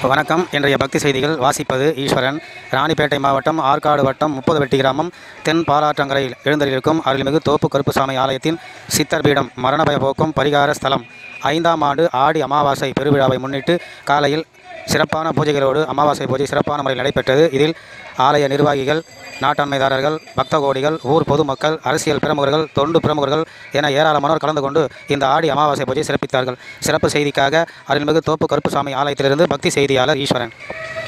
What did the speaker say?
வணக்கம் இன்றைய பக்தி செய்திகள் வாசிப்பது ஈஸ்வரன் ராணிப்பேட்டை மாவட்டம் ஆற்காடு வட்டம் முப்பது வெட்டி கிராமம் தென் பாலாற்றங்கரையில் எழுந்தருளிருக்கும் அருள்மிகு தோப்பு கருப்புசாமி ஆலயத்தின் சித்தர் பீடம் மரணபய போக்கும் பரிகார ஸ்தலம் ஐந்தாம் ஆண்டு ஆடி அமாவாசை பெருவிழாவை முன்னிட்டு காலையில் சிறப்பான பூஜைகளோடு அமாவாசை பூஜை சிறப்பான முறையில் நடைபெற்றது இதில் ஆலய நிர்வாகிகள் நாட்டாண்மைதாரர்கள் பக்த கோடிகள் ஊர் பொதுமக்கள் அரசியல் பிரமுகர்கள் தொண்டு பிரமுகர்கள் என ஏராளமானோர் கலந்து கொண்டு இந்த ஆடி அமாவாசை பூஜை சிறப்பித்தார்கள் சிறப்பு செய்திக்காக அருள்மிகு தோப்பு கருப்புசாமி ஆலயத்திலிருந்து பக்தி செய்தியாளர் ஈஸ்வரன்